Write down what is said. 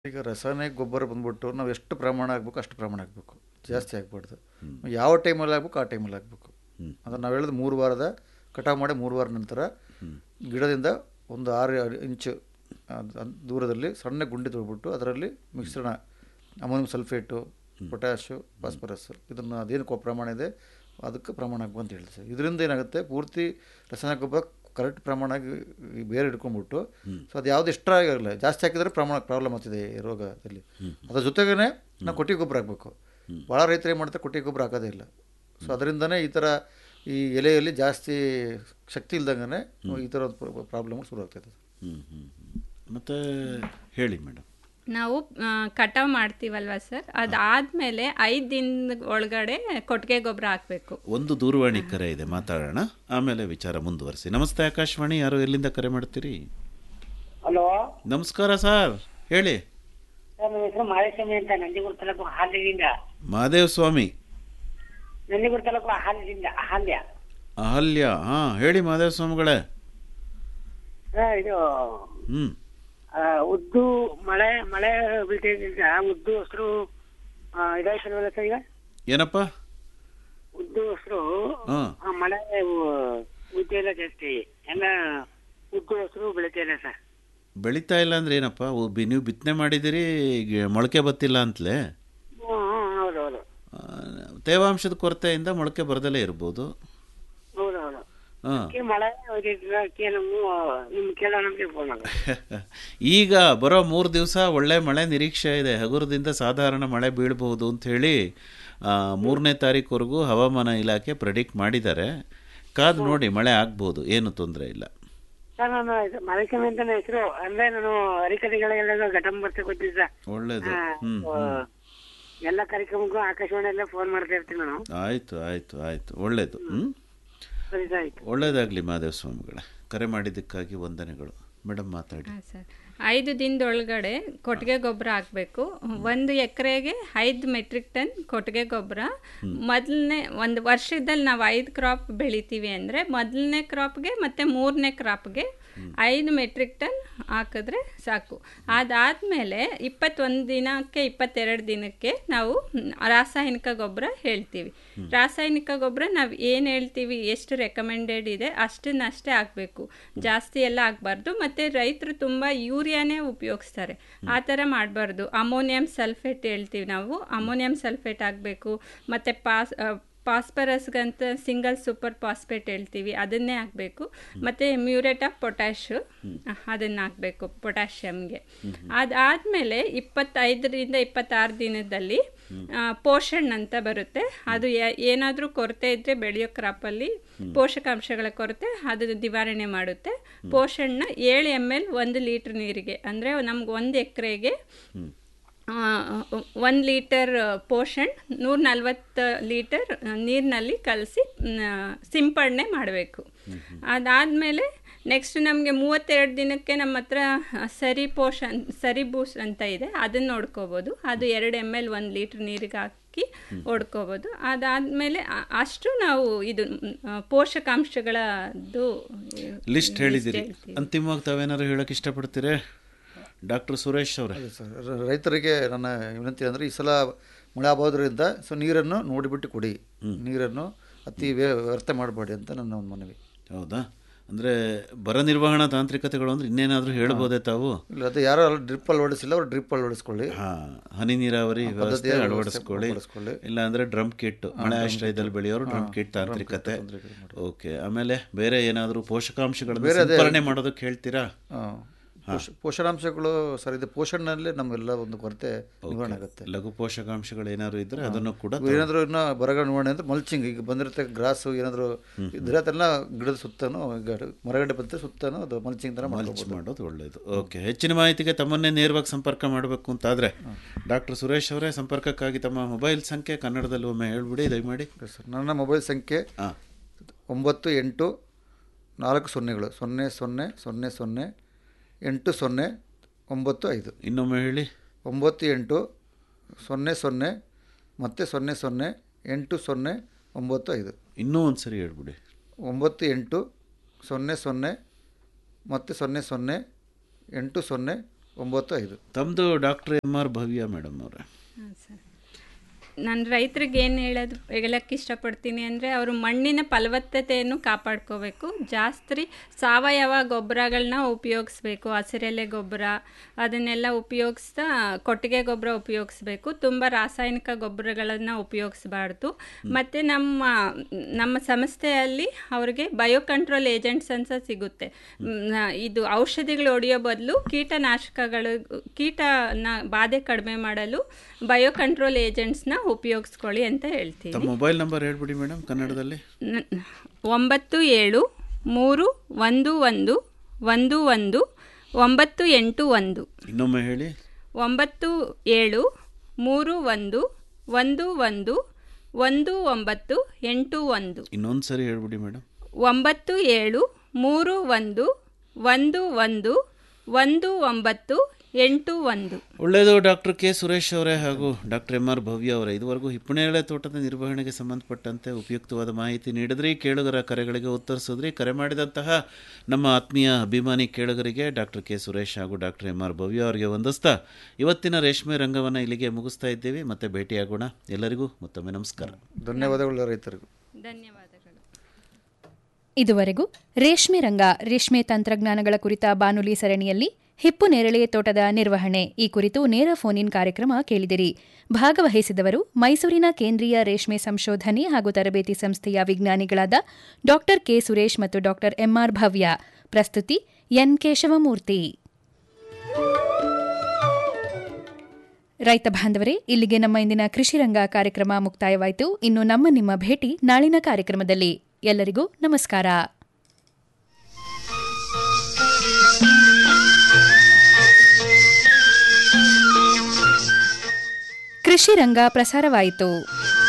ಈಗ ರಾಸಾಯನಿಕ ಗೊಬ್ಬರ ಬಂದ್ಬಿಟ್ಟು ನಾವು ಎಷ್ಟು ಪ್ರಮಾಣ ಆಗಬೇಕು ಅಷ್ಟು ಪ್ರಮಾಣ ಆಗಬೇಕು ಜಾಸ್ತಿ ಆಗಬಾರ್ದು ಯಾವ ಟೈಮಲ್ಲಿ ಆಗಬೇಕು ಆ ಟೈಮಲ್ಲಿ ಆಗಬೇಕು ಅಂದ್ರೆ ನಾವು ಹೇಳಿದ ಮೂರು ವಾರದ ಕಟಾವು ಮಾಡಿ ಮೂರು ವಾರ ನಂತರ ಗಿಡದಿಂದ ಒಂದು ಆರು ಅಡಿ ಇಂಚು ಅದ್- ಅದ್ ದೂರದಲ್ಲಿ ಸಣ್ಣ ಗುಂಡಿ ತೊಗೊಬಿಟ್ಟು ಅದರಲ್ಲಿ ಮಿಶ್ರಣ ಅಮೋನಿಯಂ ಸಲ್ಫೇಟು ಪೊಟ್ಯಾಶು ಫಾಸ್ಫರಸ್ ಇದನ್ನು ಅದೇನು ಕೊ- ಪ್ರಮಾಣ ಇದೆ ಅದಕ್ಕೆ ಪ್ರಮಾಣ ಆಗ್ಬೇಕು ಅಂತ ಹೇಳ್ತೀವಿ ಇದರಿಂದ ಏನಾಗುತ್ತೆ ಪೂರ್ತಿ ರಾಸಾಯನಿಕ ಗೊಬ್ಬರ ಕರೆಕ್ಟ್ ಪ್ರಮಾಣ ಆಗಿ ಈ ಬೇರೆ ಹಿಡ್ಕೊಂಡ್ಬಿಟ್ಟು ಸೊ ಅದು ಯಾವುದು ಎಕ್ಸ್ಟ್ರಾ ಆಗಿರಲ್ಲ ಜಾಸ್ತಿ ಹಾಕಿದ್ರೆ ಪ್ರಮಾಣ ಪ್ರಾಬ್ಲಮ್ ಆಗ್ತಿದೆ ಈ ರೋಗದಲ್ಲಿ ಅದ್ರ ಜೊತೆಗೇ ನಾವು ಕೊಟ್ಟಿಗೆ ಗೊಬ್ಬರ ಹಾಕಬೇಕು ಭಾಳ ರೈತರು ಏನು ಮಾಡ್ತಾರೆ ಕೊಟ್ಟಿಗೆ ಗೊಬ್ಬರ ಹಾಕೋದೇ ಇಲ್ಲ ಸೊ ಅದರಿಂದನೇ ಈ ಥರ ಈ ಎಲೆಯಲ್ಲಿ ಜಾಸ್ತಿ ಶಕ್ತಿ ಇಲ್ದಂಗೆ ಈ ಥರ ಪ್ರಾಬ್ಲಮ್ ಶುರು ಆಗ್ತದೆ ಹ್ಞೂ ಹ್ಞೂ ಮತ್ತು ಹೇಳಿ ಮೇಡಮ್ ನಾವು ಆ, ಕಟಾವ್ ಮಾಡ್ತೀವಲ್ವ ಸರ್ ಅದಾದ್ಮೇಲೆ ಐದು ದಿನದ ಒಳಗಡೆ ಕೊಟ್ಟಿಗೆ ಗೊಬ್ಬರ ಹಾಕಬೇಕು ಒಂದು ದೂರವಾಣಿ ಕರೆ ಇದೆ ಮಾತಾಡೋಣ ಆಮೇಲೆ ವಿಚಾರ ಮುಂದುವರಿಸಿ ನಮಸ್ತೆ ಆಕಾಶವಾಣಿ ಯಾರು ಎಲ್ಲಿಂದ ಕರೆ ಮಾಡ್ತೀರಿ ಹಲೋ ನಮಸ್ಕಾರ ಸರ್ ಹೇಳಿ ಸರ್ ನನ್ನ ಹೆಸರು ಮಾದೇಸ್ವಾಮಿ ಅಂತ ನಂದಿಗುಡ ತಾಲೂಕು ಹಾಲ್ಯದಿಂದ ಮಹಾದೇವ ಸ್ವಾಮಿ ನಂದಿಗುಡ ತಾಲೂಕು ಹಾಲ್ಯದಿಂದ ಹಾಲ್ಯ ಅಹಲ್ಯ ಹಾಂ ಹೇಳಿ ಮಹಾದೇವ ಸ್ವಾಮಿಗಳೇ ಸರ್ ಇದು ಹ್ಞೂ ಆ, ಉದ್ದು ಮಳೆ ಮಳೆ ಬೀಳ್ತಿದ್ದ ಉದ್ದು ಹೆಸರು ಇದಾಯ್ತಲ್ವಲ್ಲ ಸರ್ ಈಗ ಏನಪ್ಪ ಉದ್ದು ಹೆಸರು ಹಾಂ ಮಳೆ ಉದ್ದು ಇಲ್ಲ ಜಾಸ್ತಿ ಎಲ್ಲ ಉದ್ದು ಹೆಸರು ಬೆಳಿತಿಲ್ಲ ಸರ್ ಬೆಳೀತಾ ಇಲ್ಲ ಅಂದ್ರೆ ಏನಪ್ಪ ಓ, ಬಿ- ನೀವು ಬಿತ್ತನೆ ಮಾಡಿದಿರಿ ಈಗ ಮೊಳಕೆ ಬತ್ತಿಲ್ಲ ಅಂತಲೇ ಹ್ಞೂ ಹ್ಞೂ ಹೌದು ಹೌದು ಆ, ತೇವಾಂಶದ ಕೊರತೆಯಿಂದ ಮೊಳಕೆ ಬರದಲ್ಲೇ ಇರ್ಬೋದು ಹೌದು ಹೌದು ಹಾಂ ಅಕ್ಕಿ ಮಳೆ ಹೋಗಿದ್ರೆ ಅಕ್ಕಿ ನಮ್ಮ ನಿಮ್ಮ ಕೇಳೋಣ ಅಂತ ಫೋನ್ ಮಾಡಿದೆ ಈಗ ಬರೋ ಮೂರು ದಿವಸ ಒಳ್ಳೆ ಮಳೆ ನಿರೀಕ್ಷೆ ಇದೆ ಹಗುರದಿಂದ ಸಾಧಾರಣ ಮಳೆ ಬೀಳಬಹುದು ಅಂತ ಹೇಳಿ ಆ, ಮೂರನೇ ತಾರೀಕುವರೆಗೂ ಹವಾಮಾನ ಇಲಾಖೆ ಪ್ರೆಡಿಕ್ಟ್ ಮಾಡಿದ್ದಾರೆ ಕಾದು ನೋಡಿ ಮಳೆ ಆಗ್ಬೋದು ಏನು ತೊಂದರೆ ಇಲ್ಲ ಸರ್ ನಾನು ಇದು ಮಲಕಮಿ ಅಂತ ನನ್ನ ಹೆಸರು ಅಂದ್ರೆ ನಾನು ಹರಿಕತೆಗಳಿಗೆಲ್ಲ ಘಟಂ ಬರ್ತಾ ಗೊತ್ತಿದ್ದ ಒಳ್ಳೇದು ಹ್ಮ್ ಎಲ್ಲ ಕಾರ್ಯಕ್ರಮಕ್ಕೂ ಆಕಾಶವಾಣಿಯಲ್ಲೇ ಫೋನ್ ಮಾಡ್ತಾ ಇರ್ತೀನಿ ನಾನು ಆಯ್ತು ಆಯ್ತು ಆಯ್ತು ಒಳ್ಳೇದು ಹ್ಮ್ ಸರಿ ಆಯ್ತು ಒಳ್ಳೇದಾಗ್ಲಿ ಮಹಾದೇವ ಸ್ವಾಮಿಗಳೇ ಕರೆ ಮಾಡಿದ್ದಕ್ಕಾಗಿ ವಂದನೆಗಳು ಮೇಡಮ್ ಮಾತಾಡಿ ಹಾಂ ಸರ್ ಐದು ದಿನದೊಳಗಡೆ ಕೊಟ್ಟಿಗೆ ಗೊಬ್ಬರ ಹಾಕಬೇಕು ಒಂದು ಎಕರೆಗೆ ಐದು ಮೆಟ್ರಿಕ್ ಟನ್ ಕೊಟ್ಟಿಗೆ ಗೊಬ್ಬರ ಮೊದಲನೇ ಒಂದು ವರ್ಷದಲ್ಲಿ ನಾವು ಐದು ಕ್ರಾಪ್ ಬೆಳಿತೀವಿ ಅಂದರೆ ಮೊದಲನೇ ಕ್ರಾಪ್ಗೆ ಮತ್ತು ಮೂರನೇ ಕ್ರಾಪ್ಗೆ ಐದು ಮೆಟ್ರಿಕ್ ಟನ್ ಹಾಕಿದ್ರೆ ಸಾಕು ಅದಾದಮೇಲೆ ಇಪ್ಪತ್ತೊಂದು ದಿನಕ್ಕೆ ಇಪ್ಪತ್ತೆರಡು ದಿನಕ್ಕೆ ನಾವು ಮ್, ರಾಸಾಯನಿಕ ಗೊಬ್ಬರ ಹೇಳ್ತೀವಿ ರಾಸಾಯನಿಕ ಗೊಬ್ಬರ ನಾವು ಏನು ಹೇಳ್ತೀವಿ ಎಷ್ಟು ರೆಕಮೆಂಡೆಡ್ ಇದೆ ಅಷ್ಟನ್ನಷ್ಟೇ ಹಾಕಬೇಕು ಜಾಸ್ತಿ ಎಲ್ಲ ಆಗಬಾರ್ದು ಮತ್ತು ರೈತರು ತುಂಬ ಯೂರಿಯಾನೇ ಉಪಯೋಗಿಸ್ತಾರೆ ಆ ಥರ ಮಾಡಬಾರ್ದು ಅಮೋನಿಯಂ ಸಲ್ಫೇಟ್ ಹೇಳ್ತೀವಿ ನಾವು ಅಮೋನಿಯಂ ಸಲ್ಫೇಟ್ ಹಾಕಬೇಕು ಮತ್ತು ಪಾಸ್ ಫಾಸ್ಫರಸ್ಗಂತ ಸಿಂಗಲ್ ಸೂಪರ್ ಫಾಸ್ಫೇಟ್ ಹೇಳ್ತೀವಿ ಅದನ್ನೇ ಹಾಕಬೇಕು ಮತ್ತು ಮ್ಯೂರೇಟ್ ಆಫ್ ಪೊಟ್ಯಾಶು ಅದನ್ನು ಹಾಕಬೇಕು ಪೊಟ್ಯಾಷಿಯಮ್ಗೆ ಅದಾದಮೇಲೆ ಇಪ್ಪತ್ತೈದರಿಂದ ಇಪ್ಪತ್ತಾರು ದಿನದಲ್ಲಿ ಆ, ಪೋಷಣ್ ಅಂತ ಬರುತ್ತೆ ಅದು ಏನಾದರೂ ಕೊರತೆ ಇದ್ದರೆ ಬೆಳೆಯೋ ಕ್ರಾಪಲ್ಲಿ ಪೋಷಕಾಂಶಗಳ ಕೊರತೆ ಅದು ನಿವಾರಣೆ ಮಾಡುತ್ತೆ ಪೋಷಣ್ಣ ಏಳು ಎಮ್ ಎಲ್ ಒಂದು ಲೀಟ್ರ್ ನೀರಿಗೆ ಅಂದರೆ ನಮ್ಗೆ ಒಂದು ಎಕರೆಗೆ ಒಂದು ಲೀಟರ್ ಪೋಷಣ್ ನೂರ ನಲ್ವತ್ತು ಲೀಟರ್ ನೀರಿನಲ್ಲಿ ಕಲಸಿ ಸಿಂಪಡಣೆ ಮಾಡಬೇಕು ಅದಾದಮೇಲೆ ನೆಕ್ಸ್ಟ್ ನಮಗೆ ಮೂವತ್ತೆರಡು ದಿನಕ್ಕೆ ನಮ್ಮ ಹತ್ರ ಸರಿ ಪೋಷಣ್ ಸರಿ ಬೂಸ್ ಅಂತ ಇದೆ ಅದನ್ನು ನೋಡ್ಕೋಬೋದು ಅದು ಎರಡು ಎಮ್ ಎಲ್ ಒಂದು ಲೀಟ್ರ್ ನೀರಿಗೆ ಹಾಕಿ ಹೊಡ್ಕೋಬೋದು ಅದಾದಮೇಲೆ ಅಷ್ಟು ನಾವು ಇದು ಮ್, ಆ, ಪೋಷಕಾಂಶಗಳದ್ದು ಲಿಸ್ಟ್ ಹೇಳಿದಿರಿ ಹೇಳ್ತೀವಿ. ಅಂತಿಮವಾಗಿ ತಾವೇನಾದ್ರು ಹೇಳಕ್ ಇಷ್ಟಪಡ್ತೀರೇ ಡಾಕ್ಟರ್ ಸುರೇಶ್ ಅವರೇ ಹೌದು ಸರ್ ರ- ರೈತರಿಗೆ ನನ್ನ ವಿನಂತಿ ಅಂದರೆ ಈ ಸಲ ಮಳೆ ಆಗೋದ್ರಿಂದ ಸೊ ನೀರನ್ನು ನೋಡಿಬಿಟ್ಟು ಕೊಡಿ ನೀರನ್ನು ಅತಿ ವ್ಯ- ವ್ಯರ್ಥ ಮಾಡಬೇಡಿ ಅಂತ ನನ್ನ ಒಂದು ಮನವಿ ಹೌದಾ ಅಂದ್ರೆ ಬರ ನಿರ್ವಹಣಾ ತಾಂತ್ರಿಕತೆಗಳು ಅಂದ್ರೆ ಇನ್ನೇನಾದ್ರೂ ಹೇಳ್ಬೋದೇ ತಾವು ಇಲ್ಲ ಅದು ಯಾರೋ ಡ್ರಿಪ್ ಅಳವಡಿಸಿಲ್ಲ ಅವ್ರು ಡ್ರಿಪ್ ಅಳವಡಿಸ್ಕೊಳ್ಳಿ ಹಾ ಹನಿ ನೀರಾವರಿ ವ್ಯವಸ್ಥೆ ಪದ್ಧತಿಯ ವ್ಯವಸ್ಥೆ ಅಳವಡಿಸ್ಕೊಳ್ಳಿ ಅಳವಡಿಸ್ಕೊಳ್ಳಿ. ಇಲ್ಲ ಅಂದ್ರೆ ಡ್ರಮ್ ಕಿಟ್ ಮಳೆ ಆಶ್ರಯದಲ್ಲಿ ಬೆಳೆಯೋರು ಡ್ರಮ್ ಕಿಟ್ ತಾಂತ್ರಿಕತೆ ಓಕೆ ಆಮೇಲೆ ಬೇರೆ ಏನಾದರೂ ಪೋಷಕಾಂಶಗಳನ್ನು ಸಿಂಪರಣೆ ಮಾಡೋದಕ್ಕೆ ಹೇಳ್ತೀರಾ ಆ, ಪೋಷ- ಪೋಷಕಾಂಶಗಳು ಸರ್ ಇದು ಪೋಷಣೆಯಲ್ಲಿ ನಮ್ಮೆಲ್ಲ ಒಂದು ಕೊರತೆ ನಿವಾರಣೆ ಆಗುತ್ತೆ ಲಘು ಪೋಷಕಾಂಶಗಳು ಏನಾದ್ರು ಇದ್ರೆ ಅದನ್ನು ಕೂಡ ಏನಾದರೂ ಇನ್ನೂ ಬರಗಾಲ ನಿವಾರಣೆ ಅಂದ್ರೆ ಮಲ್ಚಿಂಗ್ ಈಗ ಬಂದಿರತ್ತೆ ಗ್ರಾಸು ಏನಾದರೂ ಇದ್ರೆ ಅದೆಲ್ಲ ಗಿಡದ ಸುತ್ತನೂ ಈಗ ಮರಗಡೆ ಬಂದರೆ ಸುತ್ತನೂ ಅದು ಮಲ್ಚಿಂಗ್ ಥರ ಮಲ್ಚ್ ಮಾಡ್ಕೋಬೋದು ಮಾಡೋದು ಒಳ್ಳೆಯದು ಓಕೆ ಹೆಚ್ಚಿನ ಮಾಹಿತಿಗೆ ತಮ್ಮನ್ನೇ ನೇರವಾಗಿ ಸಂಪರ್ಕ ಮಾಡಬೇಕು ಅಂತಾದರೆ ಡಾಕ್ಟರ್ ಸುರೇಶ್ ಅವರೇ ಸಂಪರ್ಕಕ್ಕಾಗಿ ತಮ್ಮ ಮೊಬೈಲ್ ಸಂಖ್ಯೆ ಕನ್ನಡದಲ್ಲಿ ಒಮ್ಮೆ ಹೇಳ್ಬಿಡಿ ದಯಮಾಡಿ ಸರ್ ನನ್ನ ಮೊಬೈಲ್ ಸಂಖ್ಯೆ ಹಾಂ ಒಂಬತ್ತು ಎಂಟು ನಾಲ್ಕು ಸೊನ್ನೆಗಳು ಸೊನ್ನೆ ಸೊನ್ನೆ ಸೊನ್ನೆ ಸೊನ್ನೆ ಎಂಟು ಸೊನ್ನೆ ಒಂಬತ್ತು ಐದು ಇನ್ನೊಮ್ಮೆ ಹೇಳಿ ಒಂಬತ್ತು ಎಂಟು ಸೊನ್ನೆ ಸೊನ್ನೆ ಮತ್ತು ಸೊನ್ನೆ ಸೊನ್ನೆ ಎಂಟು ಸೊನ್ನೆ ಒಂಬತ್ತು ಐದು ಇನ್ನೂ ಒಂದು ಸರಿ ಹೇಳ್ಬಿಡಿ ಒಂಬತ್ತು ಎಂಟು ಸೊನ್ನೆ ಸೊನ್ನೆ ಮತ್ತು ಸೊನ್ನೆ ಸೊನ್ನೆ ಎಂಟು ಸೊನ್ನೆ ಒಂಬತ್ತು ಐದು ತಮ್ಮದು doctor M R Bhavya madam ಅವರೇ ಹಾಂ ಸರ್ ನಾನು ರೈತರಿಗೆ ಏನು ಹೇಳೋದು ಹೇಳಕ್ಕೆ ಇಷ್ಟಪಡ್ತೀನಿ ಅಂದರೆ ಅವರು ಮಣ್ಣಿನ ಫಲವತ್ತತೆಯನ್ನು ಕಾಪಾಡ್ಕೋಬೇಕು ಜಾಸ್ತಿ ಸಾವಯವ ಗೊಬ್ಬರಗಳನ್ನ ಉಪಯೋಗಿಸ್ಬೇಕು ಹಸಿರೆಲೆ ಗೊಬ್ಬರ ಅದನ್ನೆಲ್ಲ ಉಪಯೋಗಿಸ್ತಾ ಕೊಟ್ಟಿಗೆ ಗೊಬ್ಬರ ಉಪಯೋಗಿಸ್ಬೇಕು ತುಂಬ ರಾಸಾಯನಿಕ ಗೊಬ್ಬರಗಳನ್ನು ಉಪಯೋಗಿಸ್ಬಾರ್ದು ಮತ್ತು ನಮ್ಮ ನಮ್ಮ ಸಂಸ್ಥೆಯಲ್ಲಿ ಅವ್ರಿಗೆ ಬಯೋ ಕಂಟ್ರೋಲ್ ಏಜೆಂಟ್ಸ್ ಅಂತ ಸಿಗುತ್ತೆ ಮ್, ಇದು ಔಷಧಿಗಳು ಹೊಡೆಯೋ ಬದಲು ಕೀಟನಾಶಕಗಳು ಕೀಟನ ಬಾಧೆ ಕಡಿಮೆ ಮಾಡಲು ಬಯೋ ಕಂಟ್ರೋಲ್ ಏಜೆಂಟ್ಸ್ನ ಉಪಯೋಗಿಸ್ಕೊಳ್ಳಿ ಅಂತ ಹೇಳ್ತೀನಿ ತಮ್ಮ ಮೊಬೈಲ್ ನಂಬರ್ ಹೇಳ್ಬಿಡಿ ಮೇಡಮ್ ಕನ್ನಡದಲ್ಲಿ ನ- ಒಂಬತ್ತು ಏಳು ಮೂರು ಒಂದು ಒಂದು ಒಂದು ಒಂದು ಒಂಬತ್ತು ಎಂಟು ಒಂದು ಇನ್ನೊಮ್ಮೆ ಹೇಳಿ ಒಂಬತ್ತು ಏಳು ಮೂರು ಒಂದು ಒಂದು ಒಂದು ಒಂದು ಒಂಬತ್ತು ಎಂಟು ಒಂದು ಇನ್ನೊಂದು ಸರಿ ಹೇಳ್ಬಿಡಿ ಮೇಡಮ್ ಒಂಬತ್ತು ಏಳು ಮೂರು ಒಂದು ಒಂದು ಒಂದು ಒಂದು ಒಂಬತ್ತು ಎಂಟು ಒಂದು ಒಳ್ಳೆಯದು ಡಾಕ್ಟರ್ ಕೆ ಸುರೇಶ್ ಅವರೇ ಹಾಗೂ ಡಾಕ್ಟರ್ ಎಂ ಆರ್ ಭವ್ಯ ಅವರೇ ಇದುವರೆಗೂ ಹಿಪ್ಪನೇಳೆ ತೋಟದ ನಿರ್ವಹಣೆಗೆ ಸಂಬಂಧಪಟ್ಟಂತೆ ಉಪಯುಕ್ತವಾದ ಮಾಹಿತಿ ನೀಡಿದ್ರಿ ಕೇಳುಗರ ಕರೆಗಳಿಗೆ ಉತ್ತರಿಸಿದ್ರಿ ಕರೆ ಮಾಡಿದಂತಹ ನಮ್ಮ ಆತ್ಮೀಯ ಅಭಿಮಾನಿ ಕೇಳುಗರಿಗೆ ಡಾಕ್ಟರ್ ಕೆ ಸುರೇಶ್ ಹಾಗೂ ಡಾಕ್ಟರ್ ಎಂ ಆರ್ ಭವ್ಯ ಅವರಿಗೆ ವಂದಿಸ್ತಾ ಇವತ್ತಿನ ರೇಷ್ಮೆ ರಂಗವನ್ನು ಇಲ್ಲಿಗೆ ಮುಗಿಸ್ತಾ ಇದ್ದೀವಿ ಮತ್ತೆ ಭೇಟಿಯಾಗೋಣ ಎಲ್ಲರಿಗೂ ಮತ್ತೊಮ್ಮೆ ನಮಸ್ಕಾರ ಧನ್ಯವಾದಗಳು ರೈತರಿಗೂ ಧನ್ಯವಾದಗಳು ಇದುವರೆಗೂ ರೇಷ್ಮೆ ರಂಗ ರೇಷ್ಮೆ ತಂತ್ರಜ್ಞಾನಗಳ ಕುರಿತ ಬಾನುಲಿ ಸರಣಿಯಲ್ಲಿ ಹಿಪ್ಪು ನೇರಳೆ ತೋಟದ ನಿರ್ವಹಣೆ ಈ ಕುರಿತು ನೇರ ಫೋನ್ ಇನ್ ಕಾರ್ಯಕ್ರಮ ಕೇಳಿದಿರಿ ಭಾಗವಹಿಸಿದವರು ಮೈಸೂರಿನ ಕೇಂದ್ರೀಯ ರೇಷ್ಮೆ ಸಂಶೋಧನೆ ಹಾಗೂ ತರಬೇತಿ ಸಂಸ್ಥೆಯ ವಿಜ್ಞಾನಿಗಳಾದ ಡಾ ಕೆ ಸುರೇಶ್ ಮತ್ತು ಡಾ ಎಂಆರ್ ಭವ್ಯ ಪ್ರಸ್ತುತಿ ಎನ್ ಕೇಶವಮೂರ್ತಿ ರೈತ ಬಾಂಧವರೇ ಇಲ್ಲಿಗೆ ನಮ್ಮ ಇಂದಿನ ಕೃಷಿ ರಂಗ ಕಾರ್ಯಕ್ರಮ ಮುಕ್ತಾಯವಾಯಿತು ಇನ್ನು ನಮ್ಮ ನಿಮ್ಮ ಭೇಟಿ ನಾಳಿನ ಕಾರ್ಯಕ್ರಮದಲ್ಲಿ ಎಲ್ಲರಿಗೂ ನಮಸ್ಕಾರ ಕೃಷಿ ರಂಗ ಪ್ರಸಾರವಾಯಿತು